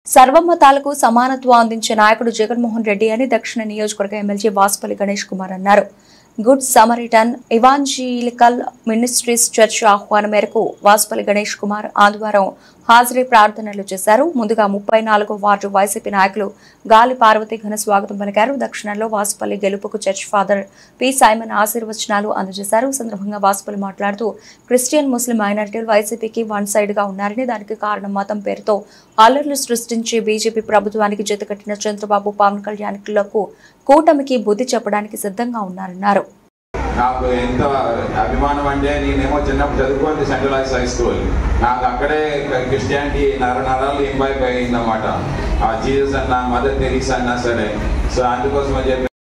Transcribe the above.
సర్వమతాలకు సమానత్వం అందించే నాయకుడు జగన్మోహన్ రెడ్డి అని దక్షిణ నియోజకవర్గ ఎమ్మెల్యే వాసుపల్లి గణేష్ కుమార్ అన్నారు Good Samaritan Evangelical Ministries Church ఆహ్వానం మేరకు వాసుపల్లి గణేష్ కుమార్ ఆదివారం హాజరై ప్రార్థనలు చేశారు ముందుగా ముప్పై నాలుగో వార్డు వైసీపీ నాయకులు గాలి పార్వతి ఘన స్వాగతం పలికారు దక్షిణంలో వాసుపల్లి గెలుపుకు చర్చ్ ఫాదర్ పి సైమన్ ఆశీర్వచనాలు అందజేశారు ఈ సందర్భంగా వాసుపల్లి మాట్లాడుతూ క్రిస్టియన్ ముస్లిం మైనారిటీలు వైసీపీకి వన్ సైడ్ గా ఉన్నారని దానికి కారణం మతం పేరుతో అల్లర్లు సృష్టించి బీజేపీ ప్రభుత్వానికి జతకట్టిన చంద్రబాబు పవన్ కళ్యాణ్లకు కూటమికి బుద్ధి చెప్పడానికి సిద్ధంగా ఉన్నారన్నారు నాకు ఎంత అభిమానం అంటే నేనేమో చిన్నప్పుడు చదువుకుంది సెంట్రల్ హై స్కూల్ నాకు అక్కడే క్రిస్టియానిటీ నర నరాలు ఇంబైబ్ అయిందన్నమాట ఆ జీసస్ అన్న మదర్ తెరీస్ అన్నా సరే సో అందుకోసం అని చెప్పి